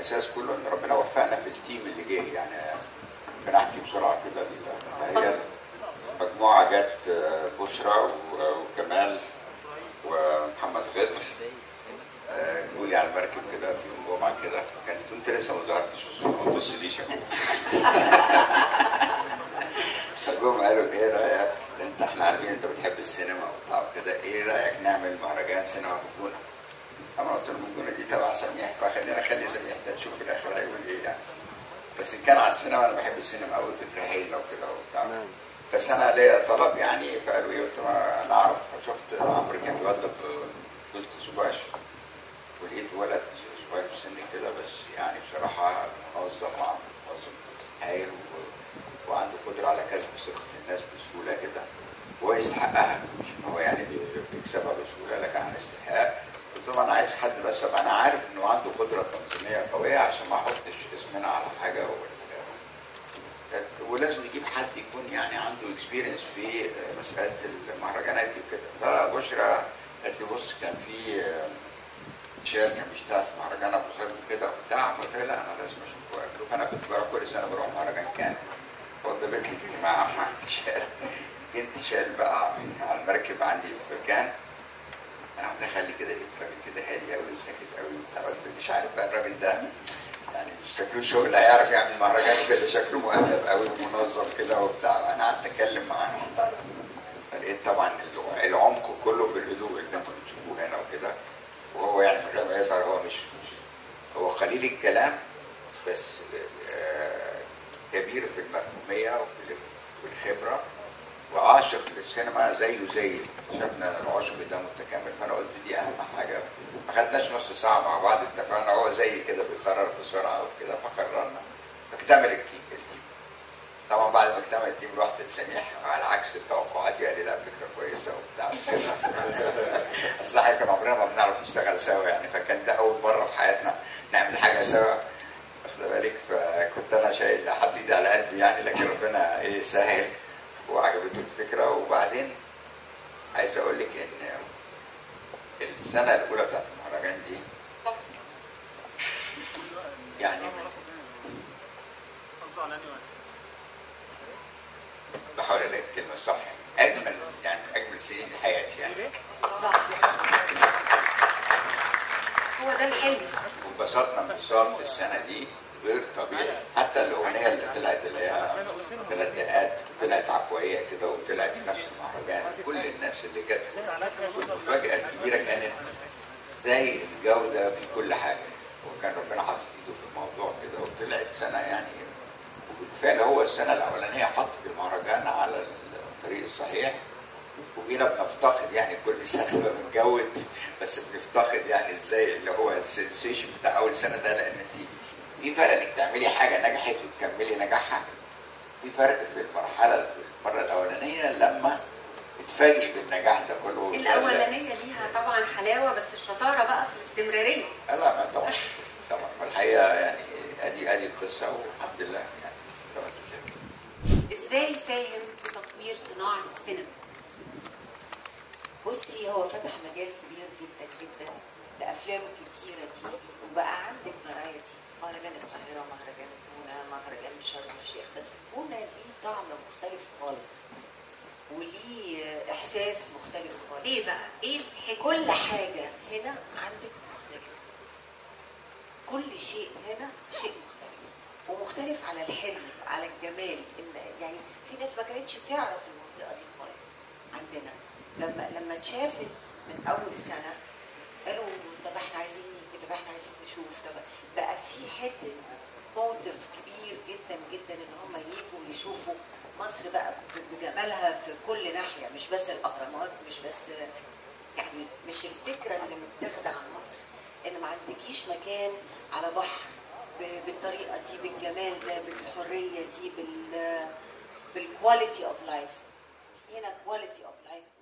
الاساس كله ان ربنا وفقنا في التيم اللي جه يعني بنحكي بسرعه كده هي المجموعه جت آه، بشرى و- وكمال ومحمد خضر آه، جولي على المركب كده في يوم جمعه كده كانت كنت لسه ما ظهرتش في الصوره ما تبصليش يا أخويا. فجم قالوا ايه رايك ده انت احنا عارفين انت بتحب السينما وبتاع كده ايه رايك نعمل مهرجان سينما في الجونه؟ انا قلت لهم الجونه دي تبع سميح فخلينا نخلي سميح ده نشوف في الاخر هيقول ايه يعني بس ان كان على السينما انا بحب السينما قوي فكره هايله وكده وبتاع بس انا ليا طلب يعني فقالوا ايه قلت لهم انا اعرف شفت عمرو كان بيوضب قلت سباش ولقيت ولد صغير في سني كده بس يعني بصراحه منظم وعم منظم هايل و- وعنده قدره على كسب ثقه الناس بسهوله كده وهو يستحقها مش ان هو يعني بي- بيكسبها بسهوله لكن عن استحقاق قلت لهم انا عايز حد بس ابقى انا عارف انه عنده قدره تنظيميه قويه عشان ما احطش اسمنا على حاجه ولا ولازم نجيب حد يكون يعني عنده اكسبيرينس في مساله المهرجانات دي وكده فبشرى قالت لي بص كان في شير كان بيشتغل في مهرجان ابو ظبي وكده وبتاع قلت لها لا انا لازم اشوفه قالت له فانا كنت بروح كل سنه بروح مهرجان كان وضبت لي اجتماع مع انتشال انتشال بقى على المركب عندي في كان انا قعدت اخلي كده لقيت راجل كده هادي قوي وساكت قوي وبتاع قلت مش عارف بقى الراجل ده يعني مش شكله شغل هيعرف يعمل مهرجان كده شكله مؤدب قوي ومنظم كده وبتاع انا قعدت اتكلم معاه فلقيت طبعا العمق كله في الهدوء اللي انتم بتشوفوه هنا وكده وهو يعني من غير ما يظهر هو مش, مش هو قليل الكلام بس آه، كبير في المفهوميه وفي والخبره وعاشق للسينما زيه زي شفنا العشق ده متكامل فانا قلت دي اهم حاجه ما خدناش نص ساعه مع بعض اتفقنا هو زي كده بيقرر بسرعه وكده فقررنا اكتمل التيم التيم طبعا بعد ما اكتمل التيم رحت لسميح على عكس توقعاتي قال لي لا فكره كويسه وبتاع كده اصل احنا كان عمرنا ما بنعرف نشتغل سوا يعني فكان ده اول مره في حياتنا نعمل حاجه سوا واخد بالك فكنت انا شايل حاطط ايدي على قلبي يعني لكن ربنا ايه سهل وعجبته الفكره وبعدين عايز اقول لك ان السنه الاولى بتاعت المهرجان دي يعني بحاول الاقي الكلمه الصح اجمل يعني اجمل سنين حياتي يعني هو ده الحلم وانبسطنا انبساط في السنه دي غير طبيعي حتى الاغنيه اللي طلعت اللي هي ثلاث دقات طلعت عفويه كده وطلعت في نفس المهرجان كل الناس اللي جت المفاجاه الكبيره كانت ازاي الجوده في كل حاجه وكان ربنا حاطط ايده في الموضوع كده وطلعت سنه يعني وبالفعل هو السنه الاولانيه حطت المهرجان على الطريق الصحيح وجينا بنفتقد يعني كل سنه بنجود بس بنفتقد يعني ازاي اللي هو السنسيشن بتاع اول سنه ده لان انت في فرق انك تعملي حاجه نجحت وتكملي نجاحها في فرق في المرحله في المره الاولانيه لما تتفاجئي بالنجاح ده كله الاولانيه ليها طبعا حلاوه بس الشطاره بقى في الاستمراريه لا ما طبعا طبعا والحقيقه يعني ادي ادي القصه والحمد لله يعني كما انتم شايفين ازاي ساهم في تطوير صناعه السينما بصي هو فتح مجال كبير جدا جدا لافلام كتيره دي وبقى عندك فرايتي مهرجان القاهره مهرجان الجونه مهرجان شرم الشيخ بس الجونه ليه طعم مختلف خالص وليه احساس مختلف خالص ليه بقى ايه الحكمه كل حاجه هنا عندك مختلفه كل شيء هنا شيء مختلف ومختلف على الحلو على الجمال ان يعني في ناس ما كانتش تعرف المنطقه دي خالص عندنا لما لما اتشافت من اول سنه قالوا طب احنا عايزين نيجي طب احنا عايزين نشوف طب بقى في حته موتيف كبير جدا جدا ان هم يجوا يشوفوا مصر بقى بجمالها في كل ناحيه مش بس الاهرامات مش بس يعني مش الفكره اللي متاخده عن مصر ان ما عندكيش مكان على بحر ب- بالطريقه دي بالجمال ده بالحريه دي بال بالكواليتي اوف لايف هنا كواليتي اوف لايف